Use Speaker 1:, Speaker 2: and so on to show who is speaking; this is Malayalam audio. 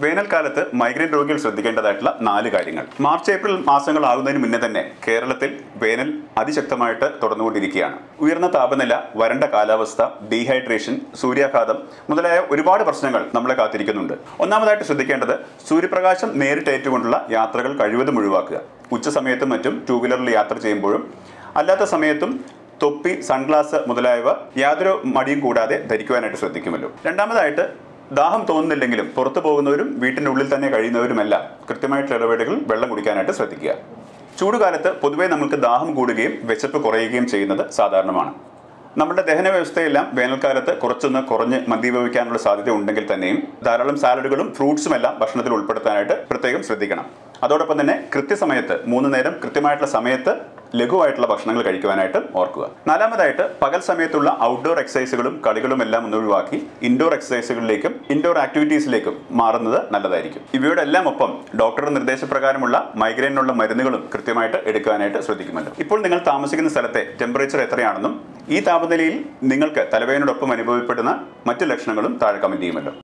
Speaker 1: വേനൽക്കാലത്ത് മൈഗ്രെയിൻ രോഗികൾ ശ്രദ്ധിക്കേണ്ടതായിട്ടുള്ള നാല് കാര്യങ്ങൾ മാർച്ച് ഏപ്രിൽ മാസങ്ങളാകുന്നതിന് മുന്നേ തന്നെ കേരളത്തിൽ വേനൽ അതിശക്തമായിട്ട് തുടർന്നുകൊണ്ടിരിക്കുകയാണ് ഉയർന്ന താപനില വരണ്ട കാലാവസ്ഥ ഡീഹൈഡ്രേഷൻ സൂര്യാഘാതം മുതലായ ഒരുപാട് പ്രശ്നങ്ങൾ നമ്മളെ കാത്തിരിക്കുന്നുണ്ട് ഒന്നാമതായിട്ട് ശ്രദ്ധിക്കേണ്ടത് സൂര്യപ്രകാശം നേരിട്ടേറ്റുകൊണ്ടുള്ള യാത്രകൾ കഴിവതും ഒഴിവാക്കുക ഉച്ച സമയത്തും മറ്റും ടൂ വീലറിൽ യാത്ര ചെയ്യുമ്പോഴും അല്ലാത്ത സമയത്തും തൊപ്പി സൺഗ്ലാസ് മുതലായവ യാതൊരു മടിയും കൂടാതെ ധരിക്കുവാനായിട്ട് ശ്രദ്ധിക്കുമല്ലോ രണ്ടാമതായിട്ട് ദാഹം തോന്നുന്നില്ലെങ്കിലും പുറത്തു പോകുന്നവരും വീട്ടിൻ്റെ ഉള്ളിൽ തന്നെ കഴിയുന്നവരുമെല്ലാം കൃത്യമായിട്ടുള്ള ഇടവേളകളിൽ വെള്ളം കുടിക്കാനായിട്ട് ശ്രദ്ധിക്കുക ചൂടുകാലത്ത് പൊതുവേ നമുക്ക് ദാഹം കൂടുകയും വിശപ്പ് കുറയുകയും ചെയ്യുന്നത് സാധാരണമാണ് നമ്മുടെ ദഹന വ്യവസ്ഥയെല്ലാം വേനൽക്കാലത്ത് കുറച്ചൊന്ന് കുറഞ്ഞ് മന്ദീഭവിക്കാനുള്ള സാധ്യത ഉണ്ടെങ്കിൽ തന്നെയും ധാരാളം സാലഡുകളും ഫ്രൂട്ട്സും എല്ലാം ഭക്ഷണത്തിൽ ഉൾപ്പെടുത്താനായിട്ട് പ്രത്യേകം ശ്രദ്ധിക്കണം അതോടൊപ്പം തന്നെ കൃത്യസമയത്ത് മൂന്ന് നേരം കൃത്യമായിട്ടുള്ള സമയത്ത് ലഘുവായിട്ടുള്ള ഭക്ഷണങ്ങൾ കഴിക്കുവാനായിട്ട് ഓർക്കുക നാലാമതായിട്ട് പകൽ സമയത്തുള്ള ഔട്ട്ഡോർ എക്സസൈസുകളും കളികളും എല്ലാം ഒന്ന് ഒഴിവാക്കി ഇൻഡോർ എക്സസൈസുകളിലേക്കും ഇൻഡോർ ആക്ടിവിറ്റീസിലേക്കും മാറുന്നത് നല്ലതായിരിക്കും ഇവയുടെ എല്ലാം ഒപ്പം ഡോക്ടറുടെ നിർദ്ദേശപ്രകാരമുള്ള മൈഗ്രെയിനുള്ള മരുന്നുകളും കൃത്യമായിട്ട് എടുക്കാനായിട്ട് ശ്രദ്ധിക്കുമല്ലോ ഇപ്പോൾ നിങ്ങൾ താമസിക്കുന്ന സ്ഥലത്തെ ടെമ്പറേച്ചർ എത്രയാണെന്നും ഈ താപനിലയിൽ നിങ്ങൾക്ക് തലവേദനയോടൊപ്പം അനുഭവപ്പെടുന്ന മറ്റു ലക്ഷണങ്ങളും താഴെ കമന്റ് ചെയ്യുമല്ലോ